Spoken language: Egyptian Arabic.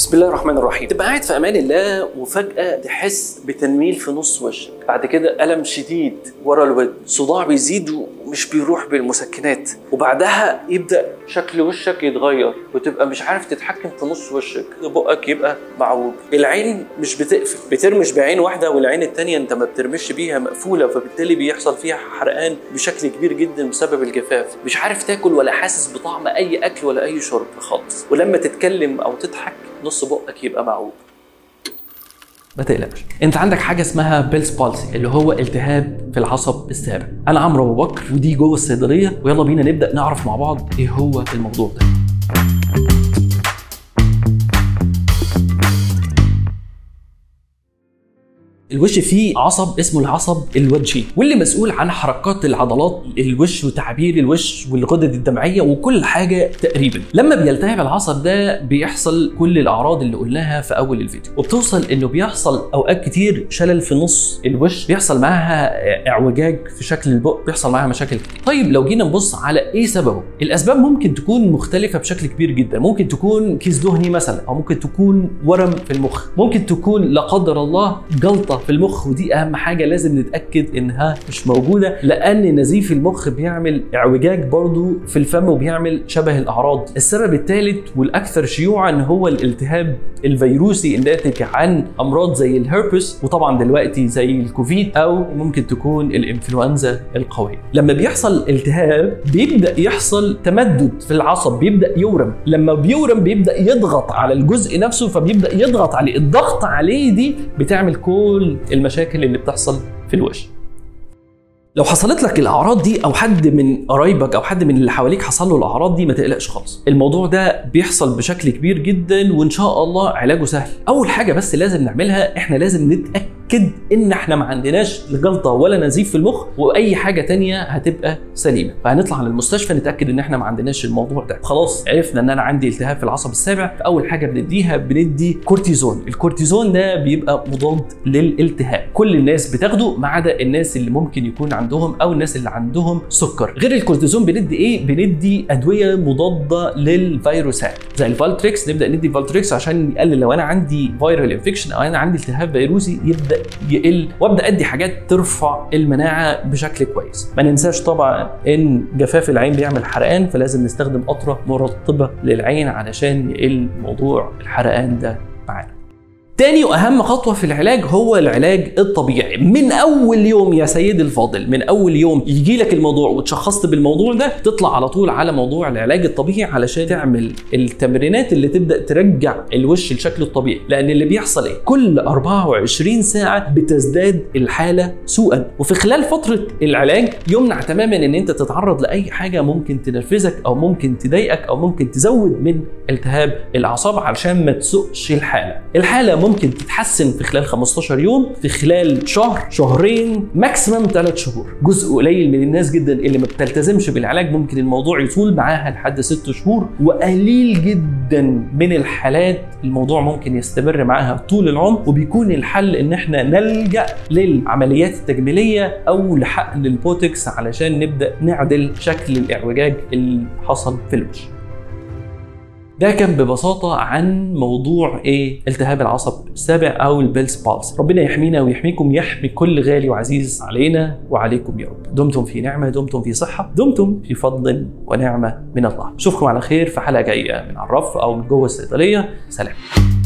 بسم الله الرحمن الرحيم تبقى قاعد في امان الله وفجاه تحس بتنميل في نص وشك بعد كده الم شديد ورا الود صداع بيزيد ومش بيروح بالمسكنات وبعدها يبدا شكل وشك يتغير وتبقى مش عارف تتحكم في نص وشك بقك يبقى معوج العين مش بتقفل بترمش بعين واحده والعين التانية انت ما بترمش بيها مقفوله فبالتالي بيحصل فيها حرقان بشكل كبير جدا بسبب الجفاف مش عارف تاكل ولا حاسس بطعم اي اكل ولا اي شرب خالص ولما تتكلم او تضحك نص بقك يبقى معوج ما تقلقش انت عندك حاجه اسمها بيلز بالسي اللي هو التهاب في العصب السابع انا عمرو ابو بكر ودي جوه الصيدليه ويلا بينا نبدا نعرف مع بعض ايه هو الموضوع ده الوش فيه عصب اسمه العصب الوجهي واللي مسؤول عن حركات العضلات الوش وتعبير الوش والغدد الدمعيه وكل حاجه تقريبا لما بيلتهب العصب ده بيحصل كل الاعراض اللي قلناها في اول الفيديو وبتوصل انه بيحصل اوقات كتير شلل في نص الوش بيحصل معاها اعوجاج في شكل البق بيحصل معاها مشاكل كتير طيب لو جينا نبص على ايه سببه الاسباب ممكن تكون مختلفه بشكل كبير جدا ممكن تكون كيس دهني مثلا او ممكن تكون ورم في المخ ممكن تكون لا قدر الله جلطه في المخ ودي اهم حاجه لازم نتاكد انها مش موجوده لان نزيف المخ بيعمل اعوجاج برضو في الفم وبيعمل شبه الاعراض السبب الثالث والاكثر شيوعا هو الالتهاب الفيروسي الناتج عن امراض زي الهربس وطبعا دلوقتي زي الكوفيد او ممكن تكون الانفلونزا القويه لما بيحصل التهاب بيبدا يحصل تمدد في العصب بيبدا يورم لما بيورم بيبدا يضغط على الجزء نفسه فبيبدا يضغط عليه الضغط عليه دي بتعمل كل المشاكل اللي بتحصل في الوش لو حصلت لك الاعراض دي او حد من قرايبك او حد من اللي حواليك حصل له الاعراض دي ما تقلقش خالص الموضوع ده بيحصل بشكل كبير جدا وان شاء الله علاجه سهل اول حاجه بس لازم نعملها احنا لازم نتاكد ان احنا ما عندناش جلطه ولا نزيف في المخ واي حاجه تانية هتبقى سليمه فهنطلع للمستشفى نتاكد ان احنا ما عندناش الموضوع ده خلاص عرفنا ان انا عندي التهاب في العصب السابع اول حاجه بنديها بندي كورتيزون الكورتيزون ده بيبقى مضاد للالتهاب كل الناس بتاخده ما عدا الناس اللي ممكن يكون عندهم او الناس اللي عندهم سكر غير الكورتيزون بندي ايه بندي ادويه مضاده للفيروسات زي الفالتريكس نبدا ندي فالتريكس عشان يقلل لو انا عندي فيرال انفكشن او انا عندي التهاب فيروسي يبدا يقل وابدا ادي حاجات ترفع المناعه بشكل كويس ما ننساش طبعا ان جفاف العين بيعمل حرقان فلازم نستخدم قطره مرطبه للعين علشان يقل موضوع الحرقان ده معانا تاني واهم خطوه في العلاج هو العلاج الطبيعي من اول يوم يا سيدي الفاضل من اول يوم يجي لك الموضوع وتشخصت بالموضوع ده تطلع على طول على موضوع العلاج الطبيعي علشان تعمل التمرينات اللي تبدا ترجع الوش لشكله الطبيعي لان اللي بيحصل ايه كل 24 ساعه بتزداد الحاله سوءا وفي خلال فتره العلاج يمنع تماما ان انت تتعرض لاي حاجه ممكن تنرفزك او ممكن تضايقك او ممكن تزود من التهاب الاعصاب علشان ما تسوقش الحاله الحاله ممكن تتحسن في خلال 15 يوم في خلال شهر شهرين ماكسيمم ثلاث شهور جزء قليل من الناس جدا اللي ما بتلتزمش بالعلاج ممكن الموضوع يطول معاها لحد ست شهور وقليل جدا من الحالات الموضوع ممكن يستمر معاها طول العمر وبيكون الحل ان احنا نلجا للعمليات التجميليه او لحقن البوتكس علشان نبدا نعدل شكل الاعوجاج اللي حصل في الوش ده كان ببساطة عن موضوع ايه التهاب العصب السابع او البيلز بالس ربنا يحمينا ويحميكم يحمي كل غالي وعزيز علينا وعليكم يا رب دمتم في نعمة دمتم في صحة دمتم في فضل ونعمة من الله اشوفكم على خير في حلقة جاية من عرف او من جوه الصيدلية سلام